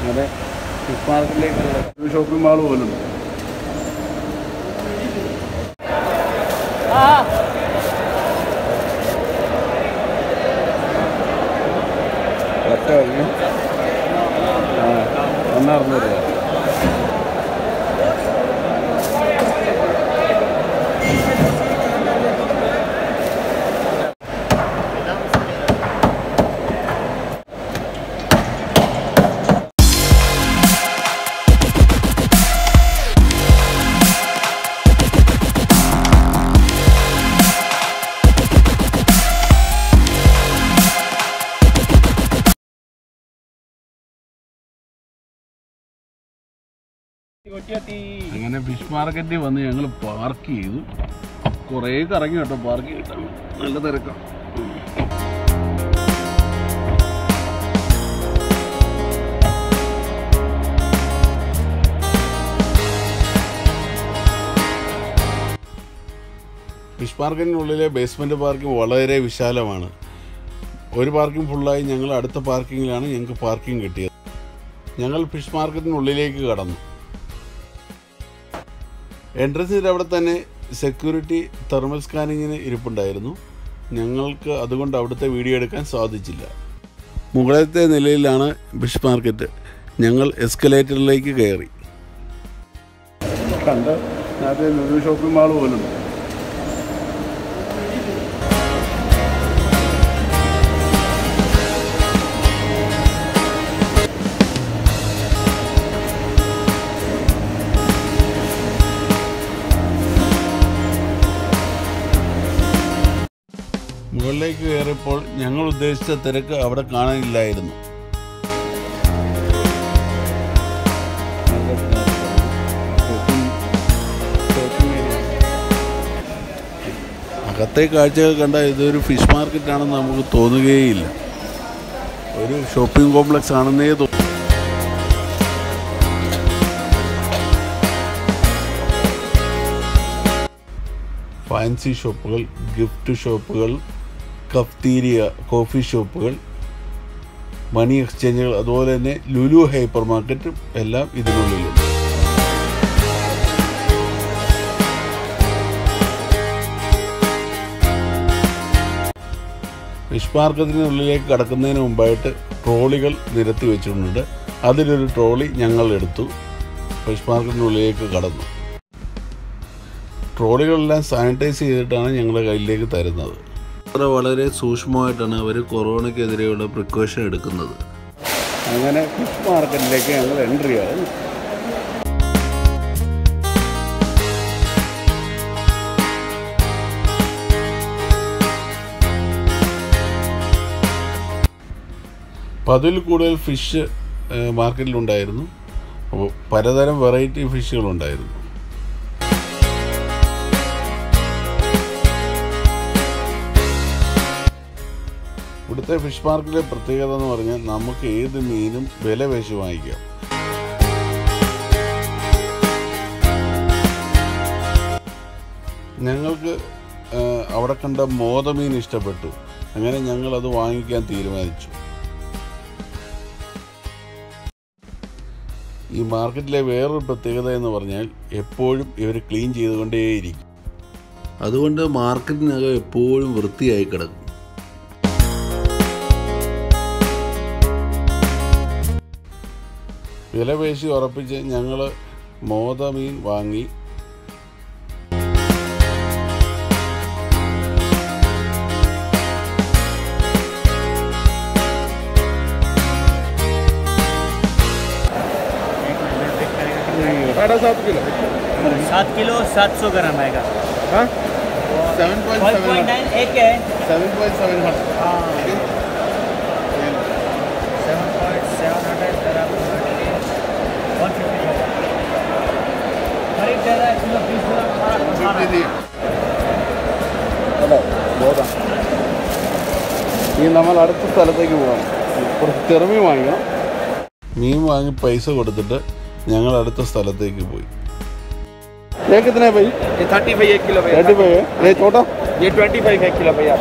അങ്ങനെ ഫിഷ് മാർക്കറ്റിലേക്ക് ഒരു ഷോപ്പിംഗ് മാൾ പോലുണ്ട് ഒറ്റ വഴി ആ ഒന്നറുന്നൂറ് രൂപ അങ്ങനെ ഫിഷ് മാർക്കറ്റിൽ വന്ന് ഞങ്ങൾ പാർക്ക് ചെയ്തു കുറേ കറങ്ങി കേട്ടോ പാർക്ക് ചെയ്തിട്ട് നല്ല തിരക്കാണ് ഫിഷ് മാർക്കറ്റിനുള്ളിലെ ബേസ്മെൻറ്റ് പാർക്കിംഗ് വളരെ വിശാലമാണ് ഒരു പാർക്കിംഗ് ഫുള്ളായി ഞങ്ങൾ അടുത്ത പാർക്കിങ്ങിലാണ് ഞങ്ങൾക്ക് പാർക്കിംഗ് കിട്ടിയത് ഞങ്ങൾ ഫിഷ് മാർക്കറ്റിനുള്ളിലേക്ക് കടന്നു എൻട്രൻസിൻ്റെ അവിടെ തന്നെ സെക്യൂരിറ്റി തെർമൽ സ്കാനിങ്ങിന് ഇരിപ്പുണ്ടായിരുന്നു ഞങ്ങൾക്ക് അതുകൊണ്ട് അവിടുത്തെ വീഡിയോ എടുക്കാൻ സാധിച്ചില്ല മുകളിലത്തെ നിലയിലാണ് ഫിഷ് മാർക്കറ്റ് ഞങ്ങൾ എസ്കലേറ്ററിലേക്ക് കയറി കണ്ട് നേരത്തെ ലുലു ഷോപ്പിംഗ് മാൾ പോലുണ്ട് മുകളിലേക്ക് കയറിയപ്പോൾ ഞങ്ങൾ ഉദ്ദേശിച്ച തിരക്ക് അവിടെ കാണാനില്ലായിരുന്നു അകത്തെ കാഴ്ചകൾ കണ്ട ഇതൊരു ഫിഷ് മാർക്കറ്റ് ആണെന്ന് നമുക്ക് തോന്നുകയില്ല ഒരു ഷോപ്പിംഗ് കോംപ്ലക്സ് ആണെന്നേ തോന്നുന്നു ഫാൻസി ഷോപ്പുകൾ ഗിഫ്റ്റ് ഷോപ്പുകൾ കഫ്തീരിയ കോഫി ഷോപ്പുകൾ മണി എക്സ്ചേഞ്ചുകൾ അതുപോലെ തന്നെ ലുലു ഹൈപ്പർ മാർക്കറ്റും എല്ലാം ഇതിനുള്ളിലുണ്ട് ഫിഷ് മാർക്കറ്റിനുള്ളിലേക്ക് കടക്കുന്നതിന് മുമ്പായിട്ട് ട്രോളികൾ നിരത്തി വെച്ചിട്ടുണ്ട് അതിലൊരു ട്രോളി ഞങ്ങൾ എടുത്തു ഫിഷ് മാർക്കറ്റിനുള്ളിലേക്ക് കടന്നു ട്രോളികളെല്ലാം സാനിറ്റൈസ് ചെയ്തിട്ടാണ് ഞങ്ങളുടെ കയ്യിലേക്ക് തരുന്നത് അത്ര വളരെ സൂക്ഷ്മമായിട്ടാണ് അവർ കൊറോണയ്ക്കെതിരെയുള്ള പ്രിക്കോഷൻ എടുക്കുന്നത് അങ്ങനെ ഫിഷ് മാർക്കറ്റിലേക്ക് ഞങ്ങൾ എൻട്രി ആകുന്നു അപ്പം അതിൽ കൂടുതൽ ഫിഷ് മാർക്കറ്റിലുണ്ടായിരുന്നു അപ്പോൾ പലതരം വെറൈറ്റി ഫിഷുകളുണ്ടായിരുന്നു ഇവിടുത്തെ ഫിഷ് മാർക്കറ്റിലെ പ്രത്യേകത എന്ന് പറഞ്ഞാൽ നമുക്ക് ഏത് മീനും വില പേശി വാങ്ങിക്കാം ഞങ്ങൾക്ക് ആ, അവിടെ കണ്ട മോതമീൻ ഇഷ്ടപ്പെട്ടു അങ്ങനെ ഞങ്ങൾ അത് വാങ്ങിക്കാൻ തീരുമാനിച്ചു ഈ മാർക്കറ്റിലെ വേറൊരു പ്രത്യേകത എന്ന് പറഞ്ഞാൽ എപ്പോഴും ഇവർ ക്ലീൻ ചെയ്തുകൊണ്ടേയിരിക്കും അതുകൊണ്ട് മാർക്കറ്റിനകം എപ്പോഴും വൃത്തിയായി കിടക്കും വിലപേശി ഉറപ്പിച്ച് ഞങ്ങൾ മോതമീൻ വാങ്ങി साढ़े सात किलो सात किलो सात सौ ग्राम आएगा हाँ seven point five seven point nine एक है seven point seven seven point seven hundred बराबर वन फिफ्टी खरीद दे रहा है किलो बीस ग्राम हमारा अठारह അല്ലോ ബോധം ഇനി നമ്മൾ അടുത്ത സ്ഥലത്തേക്ക് പോകാം കുറച്ച് ചെറുമീൻ വാങ്ങിക്കണം മീൻ വാങ്ങി പൈസ കൊടുത്തിട്ട് ഞങ്ങൾ അടുത്ത സ്ഥലത്തേക്ക് പോയി ये कितने भाई ये थर्टी फाइव एक किलो भैया थर्टी फाइव है ये छोटा ये ट्वेंटी फाइव एक किलो भैया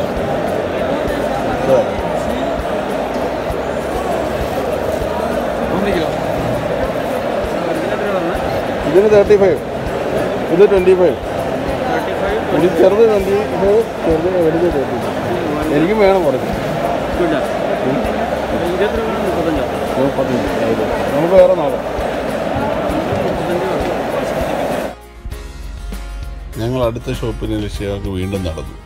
कितने किलो ഇതിന് തേർട്ടി ഫൈവ് ഇത് ട്വൻറ്റി ഫൈവ് ഇത് ചെറുത് ട്വൻറ്റി ഫൈവ് ചെറുത് വലുത് തേർട്ടി ഫൈവ് എനിക്കും വേണം കുറച്ച് മുപ്പത്തഞ്ച് ആയിരം. നമുക്ക് വേറെ നോക്കാം ഞങ്ങൾ അടുത്ത ഷോപ്പിന് ലക്ഷ്യമാക്കി വീണ്ടും നടന്നു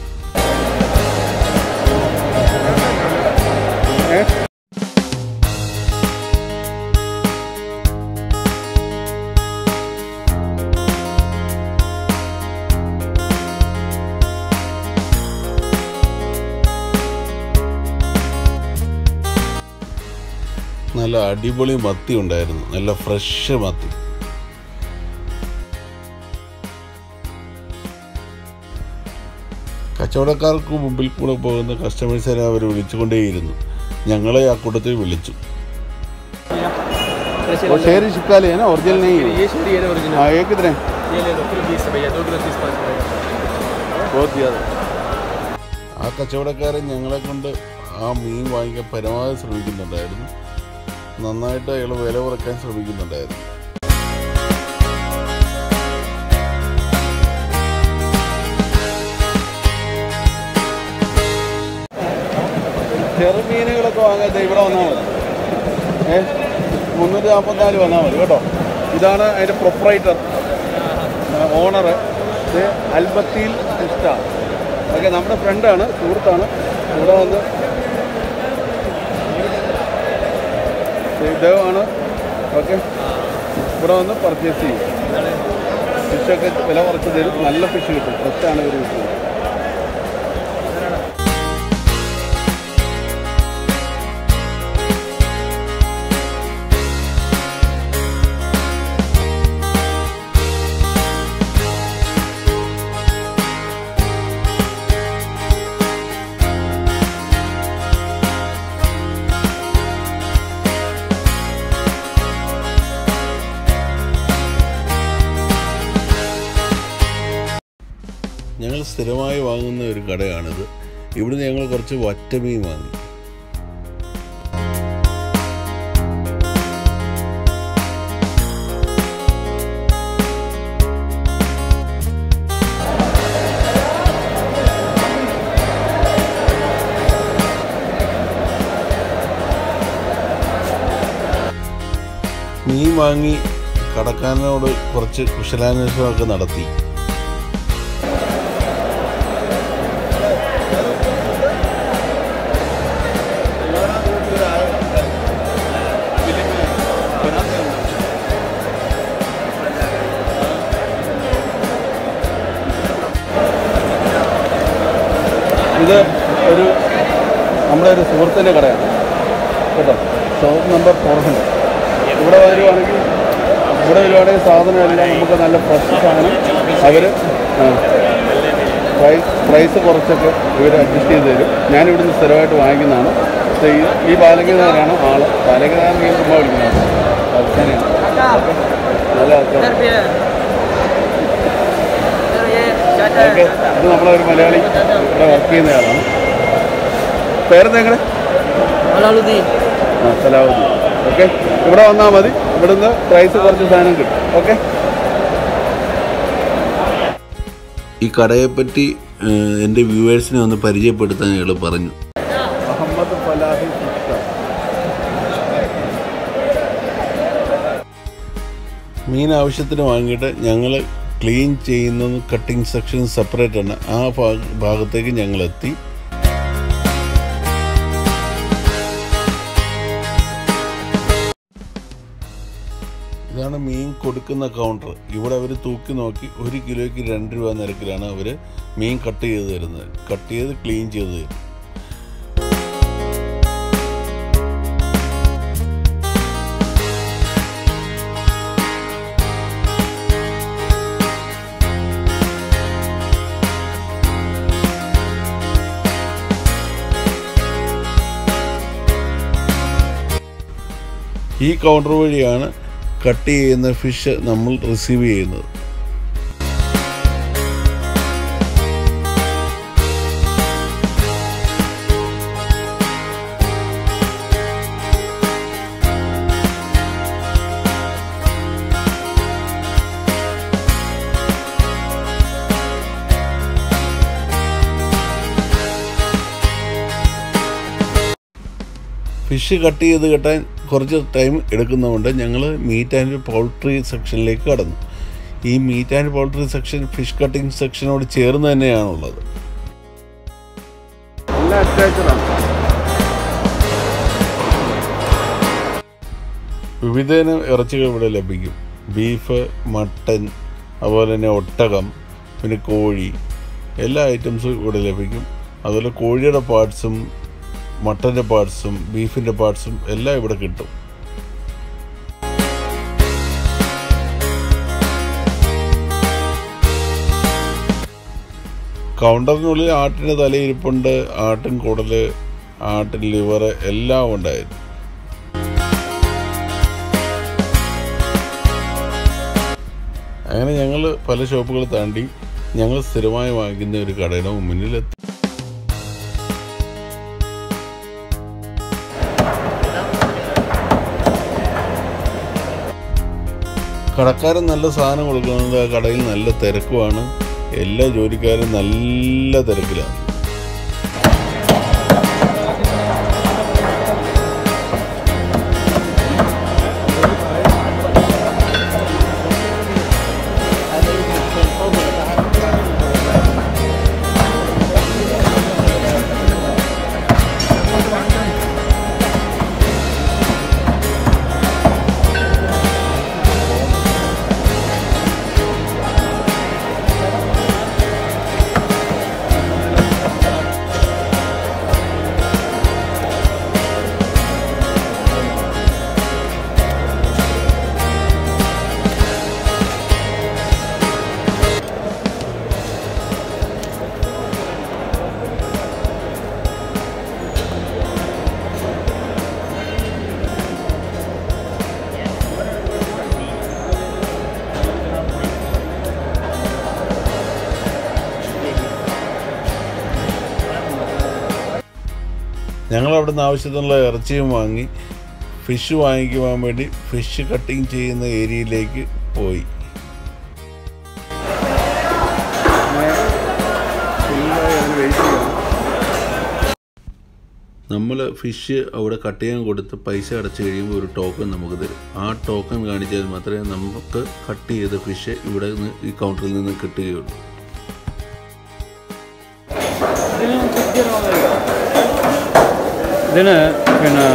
നല്ല അടിപൊളി മത്തി ഉണ്ടായിരുന്നു നല്ല ഫ്രഷ് മത്തി കച്ചവടക്കാർക്ക് മുമ്പിൽ കൂടെ പോകുന്ന കസ്റ്റമേഴ്സിനെ അവർ വിളിച്ചുകൊണ്ടേയിരുന്നു ഞങ്ങളെ ആ കൂട്ടത്തിൽ വിളിച്ചു और शेरी चिपका लिया ना ओरिजिनल नहीं है ये शेरी है ओरिजिनल हाँ ये कितने ये ले लो फिर बीस भैया दो किलो तीस पाँच बहुत ज़्यादा ആ കച്ചവടക്കാരൻ ഞങ്ങളെ കൊണ്ട് ആ മീൻ വാങ്ങിക്കാൻ പരമാവധി ശ്രമിക്കുന്നുണ്ടായിരുന്നു നന്നായിട്ട് അയാൾ വില കുറയ്ക്കാൻ ശ്രമിക്കുന്നുണ്ടായിരുന്നു ചെറുമീനുകളൊക്കെ വാങ്ങാൻ ദേ ഇവിടെ വന്നാൽ മതി ഏ മുന്നൂറ്റി നാൽപ്പത്തിനാല് വന്നാൽ മതി കേട്ടോ ഇതാണ് അതിൻ്റെ പ്രൊപ്പറേറ്റർ ഓണർ ഇത് അൽബത്തിൽ ഇഷ്ട ഓക്കെ നമ്മുടെ ഫ്രണ്ടാണ് സുഹൃത്താണ് ഇവിടെ വന്ന് ഇദ്ദേഹമാണ് ഓക്കെ ഇവിടെ വന്ന് പർച്ചേസ് ചെയ്യും ഫിഷൊക്കെ വില കുറച്ച് തരും നല്ല ഫിഷ് കിട്ടും ഫ്രഷാണ് ഇവർ കിട്ടുന്നത് ഞങ്ങൾ സ്ഥിരമായി വാങ്ങുന്ന ഒരു കടയാണിത് ഇവിടുന്ന് ഞങ്ങൾ കുറച്ച് വറ്റമീൻ വാങ്ങി മീൻ വാങ്ങി കടക്കാരനോട് കുറച്ച് കുശലാന്വേഷണമൊക്കെ നടത്തി ഇത് ഒരു നമ്മുടെ ഒരു സുഹൃത്തിൻ്റെ കടയാണ് കേട്ടോ ഷോപ്പ് നമ്പർ ഫോർ ഹൺഡ്രഡ് ഇവിടെ വരുവാണെങ്കിൽ ഇവിടെ വരുവാണെങ്കിൽ സാധനം എല്ലാം നമുക്ക് നല്ല ഫ്രഷ് സാധനം അവർ പ്രൈസ് പ്രൈസ് കുറച്ചൊക്കെ ഇവർ അഡ്ജസ്റ്റ് ചെയ്ത് തരും ഞാൻ ഇവിടുന്ന് സ്ഥിരമായിട്ട് വാങ്ങിക്കുന്നതാണ് പക്ഷേ ഈ ഈ ബാലകനാരാണ് ആള് ബാലകനാരൻ ഞാൻ ചുമ്മാ വിളിക്കുന്നത് പാകിസ്ഥാനിയാണ് നല്ല ആൾക്കാർ ഓക്കെ ഇത് നമ്മളെ ഒരു മലയാളി ഇവിടെ വർക്ക് ചെയ്യുന്നയാളാണ് പേരെന്താ നിങ്ങളുടെ ആ സലാവുദ്ദീൻ ഓക്കെ ഇവിടെ വന്നാൽ മതി ഇവിടുന്ന് പ്രൈസ് കുറച്ച് സാധനം കിട്ടും ഓക്കെ ഈ കടയെപ്പറ്റി എൻ്റെ വ്യൂവേഴ്സിനെ ഒന്ന് പരിചയപ്പെടുത്താൻ അയാൾ പറഞ്ഞു മുഹമ്മദ് ഫലാഹി മീൻ ആവശ്യത്തിന് വാങ്ങിയിട്ട് ഞങ്ങൾ ക്ലീൻ ചെയ്യുന്നത് കട്ടിങ് സെക്ഷൻ സെപ്പറേറ്റ് ആണ് ആ ഭാഗ- ഭാഗത്തേക്ക് ഞങ്ങൾ എത്തി ഇതാണ് മീൻ കൊടുക്കുന്ന കൗണ്ടർ ഇവിടെ അവർ തൂക്കി നോക്കി ഒരു കിലോയ്ക്ക് രണ്ട് രൂപ നിരക്കിലാണ് അവർ മീൻ കട്ട് ചെയ്ത് തരുന്നത് കട്ട് ചെയ്ത് ക്ലീൻ ചെയ്ത് തരും ഈ കൗണ്ടർ വഴിയാണ് കട്ട് ചെയ്യുന്ന ഫിഷ് നമ്മൾ റിസീവ് ചെയ്യുന്നത് ഫിഷ് കട്ട് ചെയ്ത് കെട്ടാൻ കുറച്ച് ടൈം എടുക്കുന്നതുകൊണ്ട് ഞങ്ങൾ മീറ്റ് ആൻഡ് പൗൾട്രി സെക്ഷനിലേക്ക് കടന്നു ഈ meat and poultry section fish cutting സെക്ഷനോട് ചേർന്ന് തന്നെയാണുള്ളത് എല്ലാം അറ്റാച്ചഡാണ് വിവിധയിനം ഇറച്ചികൾ ഇവിടെ ലഭിക്കും ബീഫ് മട്ടൻ അതുപോലെ തന്നെ ഒട്ടകം പിന്നെ കോഴി എല്ലാ ഐറ്റംസും ഇവിടെ ലഭിക്കും അതുപോലെ കോഴിയുടെ പാർട്സും മട്ടൻ്റെ പാർട്സും ബീഫിൻ്റെ പാർട്സും എല്ലാം ഇവിടെ കിട്ടും കൗണ്ടറിനുള്ളിൽ ആട്ടിൻ്റെ തലയിരിപ്പുണ്ട് ആട്ടിൻ കുടല് ആട്ടിൻ ലിവർ എല്ലാം ഉണ്ടായിരുന്നു അങ്ങനെ ഞങ്ങൾ പല ഷോപ്പുകൾ താണ്ടി ഞങ്ങൾ സ്ഥിരമായി വാങ്ങിക്കുന്ന ഒരു കടയുടെ മുന്നിലെത്തി കടക്കാരൻ നല്ല സാധനം കൊടുക്കുന്നത് ആ കടയിൽ നല്ല തിരക്കുമാണ് എല്ലാ ജോലിക്കാരും നല്ല തിരക്കിലാണ് ഞങ്ങൾ അവിടുന്ന് ആവശ്യത്തിനുള്ള ഇറച്ചിയും വാങ്ങി ഫിഷ് വാങ്ങിക്കുവാൻ വേണ്ടി ഫിഷ് കട്ടിങ് ചെയ്യുന്ന ഏരിയയിലേക്ക് പോയി നമ്മൾ ഫിഷ് അവിടെ കട്ട് ചെയ്യാൻ കൊടുത്ത് പൈസ അടച്ചു കഴിയുമ്പോൾ ഒരു ടോക്കൺ നമുക്ക് തരും ആ ടോക്കൺ കാണിച്ചാൽ മാത്രമേ നമുക്ക് കട്ട് ചെയ്ത ഫിഷ് ഇവിടെ നിന്ന് ഈ കൗണ്ടറിൽ നിന്ന് കിട്ടുകയുള്ളൂ ഇതിന് പിന്നെ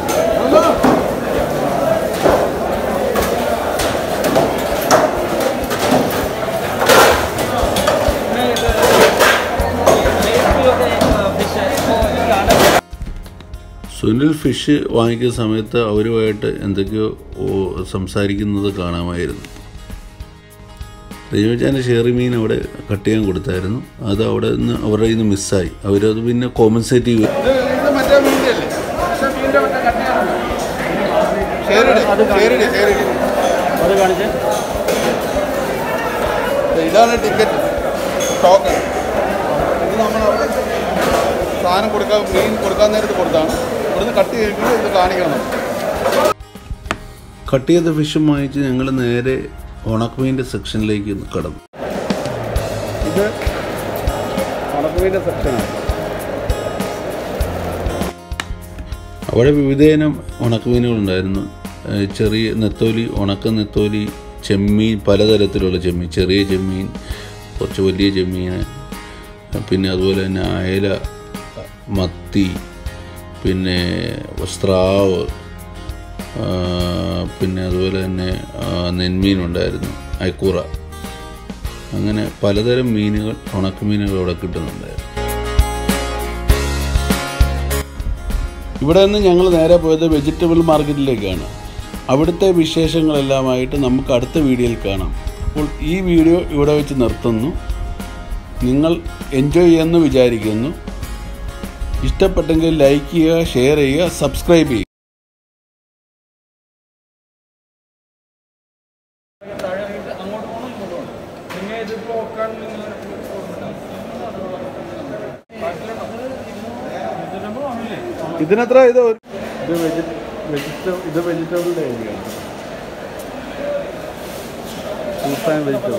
സുനിൽ ഫിഷ് വാങ്ങിക്കുന്ന സമയത്ത് അവരുമായിട്ട് എന്തൊക്കെയോ ഓ, സംസാരിക്കുന്നത് കാണാമായിരുന്നു രജുവച്ചാൻ്റെ ഷെയറി മീൻ അവിടെ കട്ട് ചെയ്യാൻ കൊടുത്തായിരുന്നു അത് അവിടെ നിന്ന് അവരുടെ കയ്യിൽ നിന്ന് മിസ്സായി അവരത് പിന്നെ കോമ്പൻസേറ്റ് ചെയ്യും മറ്റേ മീൻ്റെ അല്ലേ പക്ഷേ മീൻ്റെ മറ്റേ കട്ടിയാണ് ഷെയറിട് ഷെയറിട് ഷെയറിട് അത് കാണിച്ച് ഇതാണ് ടിക്കറ്റ് ടോക്കൺ ഇത് നമ്മൾ അവിടെ സാധനം കൊടുക്കാൻ മീൻ കൊടുക്കാൻ നേരത്ത് കൊടുത്താണ് ഇവിടുന്ന് കട്ട് ചെയ്തിട്ട് ഇത് കാണിക്കണം കട്ട് ചെയ്ത ഫിഷും വാങ്ങിച്ച് ഞങ്ങൾ നേരെ ഉണക്കമീൻ്റെ സെക്ഷനിലേക്ക് കടന്നു ഇത് ഉണക്കമീൻ്റെ സെക്ഷനാണ് അവിടെ വിവിധയിനം ഉണക്കമീനുകളുണ്ടായിരുന്നു ഏഹ് ചെറിയ നെത്തോലി ഉണക്ക നെത്തോലി ചെമ്മീൻ പലതരത്തിലുള്ള ചെമ്മീൻ ചെറിയ ചെമ്മീൻ കുറച്ച് വലിയ ചെമ്മീൻ പിന്നെ അതുപോലെ തന്നെ അയല മത്തി പിന്നെ സ്രാവ് ആ, പിന്നെ അതുപോലെ തന്നെ ആ, നെന്മീനുണ്ടായിരുന്നു അയക്കൂറ അങ്ങനെ പലതരം മീനുകൾ ഉണക്കമീനുകൾ അവിടെ കിട്ടുന്നുണ്ടായിരുന്നു ഇവിടെ നിന്ന് ഞങ്ങൾ നേരെ പോയത് വെജിറ്റബിൾ മാർക്കറ്റിലേക്കാണ് അവിടുത്തെ വിശേഷങ്ങളെല്ലാമായിട്ട് നമുക്ക് അടുത്ത വീഡിയോയിൽ കാണാം അപ്പോൾ ഈ വീഡിയോ ഇവിടെ വെച്ച് നിർത്തുന്നു നിങ്ങൾ എൻജോയ് ചെയ്യുമെന്ന് വിചാരിക്കുന്നു ഇഷ്ടപ്പെട്ടെങ്കിൽ ലൈക്ക് ചെയ്യുക ഷെയർ ചെയ്യുക സബ്സ്ക്രൈബ് ചെയ്യുക ഇതിനെത്ര ഇത് ഇത് വെജിറ്റബിൾ ഇത് വെജിറ്റബിളിൻ്റെ ഏരിയയാണ് ഫ്രൂട്ട്സ് ആൻഡ് വെജിറ്റബിൾ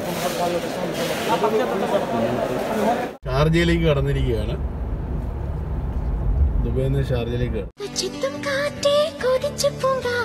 ഷാർജയിലേക്ക് കടന്നിരിക്കുകയാണ് ദുബൈയിൽ നിന്ന് ഷാർജയിലേക്ക് കടന്നു ചിത്തും കാറ്റേ കൊതിച്ചു പൂങ്കാ